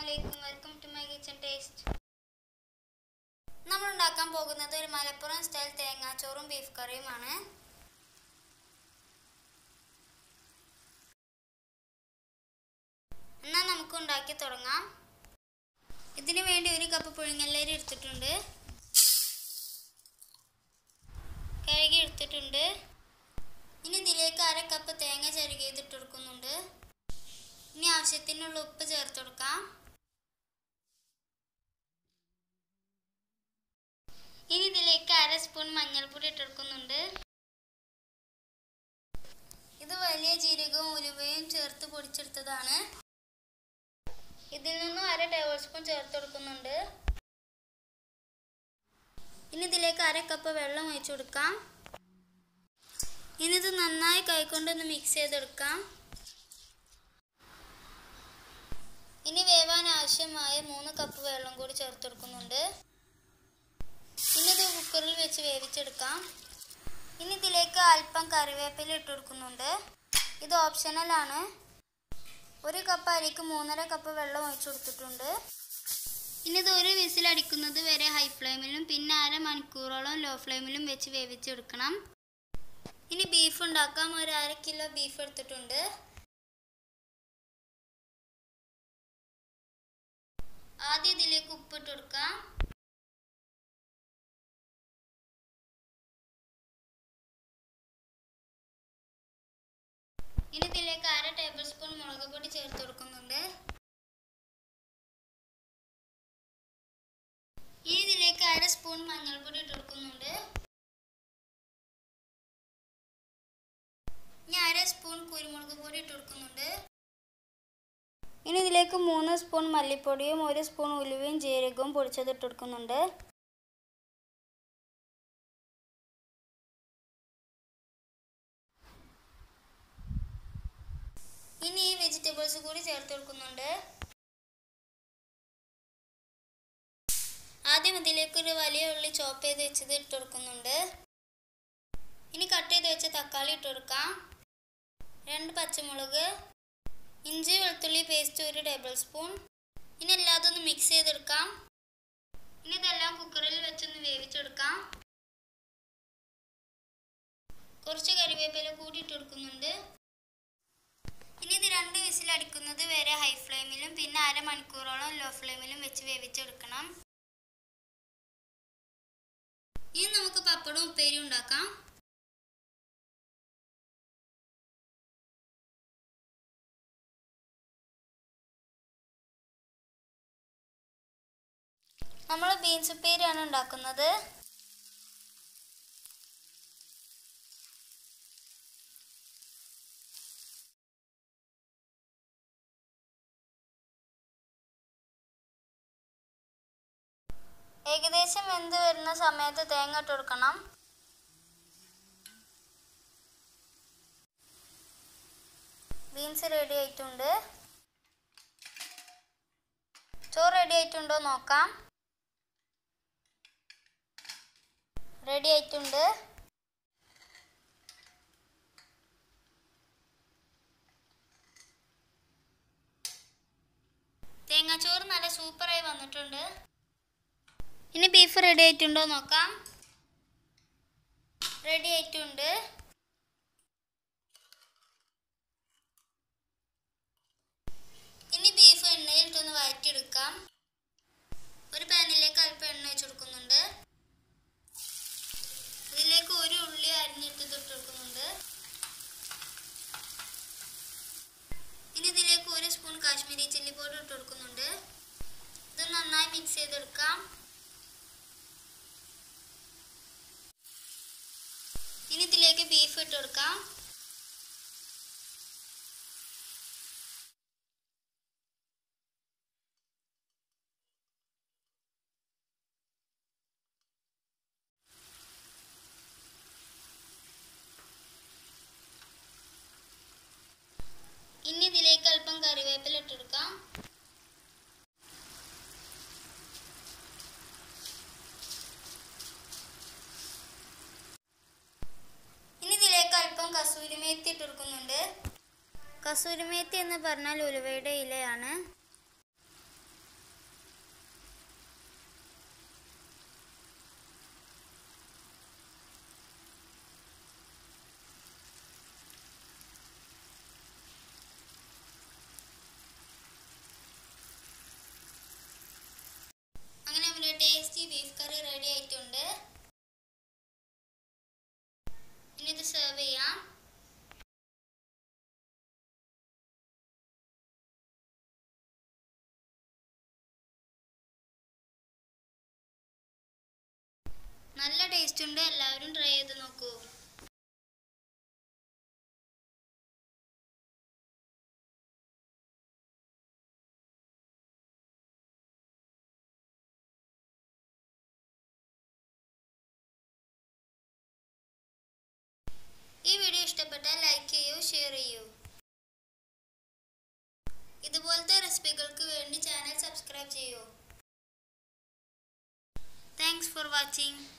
അലൈക്കും welcome to my kitchen taste നമ്മൾ ഉണ്ടാക്കാൻ പോകുന്നത് ഒരു മലപ്പുറം സ്റ്റൈൽ തേങ്ങാച്ചോറും ബീഫ് കറിയുമാണ് എന്നാൽ നമുക്ക് ഉണ്ടാക്കി തുടങ്ങാം ഇതിനു വേണ്ടി ഒരു കപ്പ് പുഴുങ്ങല്ലരി എടുത്തിട്ടുണ്ട് കഴുകി എടുത്തിട്ടുണ്ട് ഇനി ഇതിലേക്ക് അര കപ്പ് തേങ്ങ ചരുകിയതിട്ട് കൊടുക്കുന്നുണ്ട് ഇനി ആവശ്യത്തിനുള്ള ഉപ്പ് ചേർത്ത് കൊടുക്കാം ഇനി ഇതിലേക്ക് അര സ്പൂൺ മഞ്ഞൾപ്പൊടി ഇട്ടെടുക്കുന്നുണ്ട് ഇത് വലിയ ജീരകവും ഉലുവയും ചേർത്ത് പൊടിച്ചെടുത്തതാണ് ഇതിൽ നിന്നും അര ടേബിൾ സ്പൂൺ ചേർത്ത് കൊടുക്കുന്നുണ്ട് ഇനി ഇതിലേക്ക് അര കപ്പ് വെള്ളം ഒഴിച്ചു കൊടുക്കാം ഇനി ഇത് നന്നായി കൈക്കൊണ്ടൊന്ന് മിക്സ് ചെയ്തെടുക്കാം ഇനി വേവാൻ ആവശ്യമായ മൂന്ന് കപ്പ് വെള്ളം കൂടി ചേർത്ത് കൊടുക്കുന്നുണ്ട് ഇനി ഇത് കുക്കറിൽ വെച്ച് വേവിച്ചെടുക്കാം ഇനി ഇതിലേക്ക് അല്പം കറിവേപ്പില ഇട്ട് കൊടുക്കുന്നുണ്ട് ഇത് ഓപ്ഷണലാണ് ഒരു കപ്പ് അരിക്ക് മൂന്നര കപ്പ് വെള്ളം ഒഴിച്ചു കൊടുത്തിട്ടുണ്ട് ഇനി ഇത് ഒരു വിസിൽ അടിക്കുന്നത് വരെ ഹൈ ഫ്ലെയിമിലും പിന്നെ അര മണിക്കൂറോളം ലോ ഫ്ലെയിമിലും വെച്ച് വേവിച്ചെടുക്കണം ഇനി ബീഫ് ഉണ്ടാക്കാം ഒരു അര കിലോ ബീഫ് എടുത്തിട്ടുണ്ട് ആദ്യം ഇതിലേക്ക് ഉപ്പിട്ട് കൊടുക്കാം ഇനി ഇതിലേക്ക് അര ടേബിൾ സ്പൂൺ മുളക് പൊടി ചേർത്ത് കൊടുക്കുന്നുണ്ട് ഇനി ഇതിലേക്ക് അര സ്പൂൺ മഞ്ഞൾപ്പൊടി ഇട്ട് കൊടുക്കുന്നുണ്ട് ഇനി അര സ്പൂൺ കുരുമുളക് പൊടി ഇട്ട് കൊടുക്കുന്നുണ്ട് ഇനി ഇതിലേക്ക് മൂന്ന് സ്പൂൺ മല്ലിപ്പൊടിയും ഒരു സ്പൂൺ ഉലുവയും ജീരകവും പൊടിച്ചത് ഇട്ട് കൊടുക്കുന്നുണ്ട് ഇനി ഈ വെജിറ്റബിൾസ് കൂടി ചേർത്ത് കൊടുക്കുന്നുണ്ട് ആദ്യം ഇതിലേക്ക് ഒരു വലിയ ഉള്ളി ചോപ്പ് ചെയ്ത് വെച്ചത് ഇട്ട് കൊടുക്കുന്നുണ്ട് ഇനി കട്ട് ചെയ്ത് വെച്ച തക്കാളി ഇട്ട് കൊടുക്കാം രണ്ട് പച്ചമുളക് ഇഞ്ചി വെളുത്തുള്ളി പേസ്റ്റ് ഒരു ടേബിൾ സ്പൂൺ ഇനി എല്ലാതും ഒന്ന് മിക്സ് ചെയ്തെടുക്കാം ഇനി ഇതെല്ലാം കുക്കറിൽ വെച്ചൊന്ന് വേവിച്ചെടുക്കാം കുറച്ച് കറിവേപ്പില കൂടി ഇട്ട് കൊടുക്കുന്നുണ്ട് ഇനി ഇത് രണ്ട് വിസിൽ അടിക്കുന്നത് വരെ ഹൈ ഫ്ലെയിമിലും പിന്നെ അരമണിക്കൂറോളം ലോ ഫ്ലെയിമിലും വെച്ച് വേവിച്ചെടുക്കണം ഇനി നമുക്ക് പപ്പടവും ഉപ്പേരി ഉണ്ടാക്കാം നമ്മൾ ബീൻസ് ഉപ്പേരിയാണ് ഉണ്ടാക്കുന്നത് ഏകദേശം വെന്ത് വരുന്ന സമയത്ത് തേങ്ങ ഇട്ട് കൊടുക്കണം ബീൻസ് റെഡി ആയിട്ടുണ്ട് ചോറ് റെഡി ആയിട്ടുണ്ടോ നോക്കാം റെഡി ആയിട്ടുണ്ട് തേങ്ങാച്ചോറ് നല്ല സൂപ്പറായി വന്നിട്ടുണ്ട് ഇനി ബീഫ് റെഡി ആയിട്ടുണ്ടോ നോക്കാം റെഡി ആയിട്ടുണ്ട് ഇനി ബീഫ് എണ്ണയിലിട്ടൊന്ന് വഴറ്റിയെടുക്കാം ഒരു പാനിലേക്ക് അല്പം എണ്ണ വെച്ച് കൊടുക്കുന്നുണ്ട് ഇതിലേക്ക് ഒരു ഉള്ളി അരിഞ്ഞിട്ട് തൊട്ട് കൊടുക്കുന്നുണ്ട് ഇനി ഇതിലേക്ക് ഒരു സ്പൂൺ കാശ്മീരി ചില്ലി പൗഡർ ഇട്ട് കൊടുക്കുന്നുണ്ട് ഇത് നന്നായി മിക്സ് ചെയ്തെടുക്കാം ഇനി ഇതിലേക്ക് ബീഫ് ഇട്ട് കൊടുക്കാം ഇനി ഇതിലേക്ക് അല്പം കറിവേപ്പില ഇട്ടെടുക്കാം ഇനി ഇതിലേക്ക് അല്പം കസൂരിമേത്തി ഇട്ട് കൊടുക്കുന്നുണ്ട് കസൂരിമേത്തി എന്ന് പറഞ്ഞാൽ ഉലുവയുടെ ഇലയാണ് നല്ല ടേസ്റ്റ് ഉണ്ട് എല്ലാവരും ട്രൈ ചെയ്ത് നോക്കൂ ഈ വീഡിയോ ഇഷ്ടപ്പെട്ടാൽ ലൈക്ക് ചെയ്യൂ ഷെയർ ചെയ്യൂ ഇതുപോലത്തെ റെസിപ്പികൾക്ക് വേണ്ടി ചാനൽ സബ്സ്ക്രൈബ് ചെയ്യൂ താങ്ക്സ് ഫോർ വാച്ചിങ്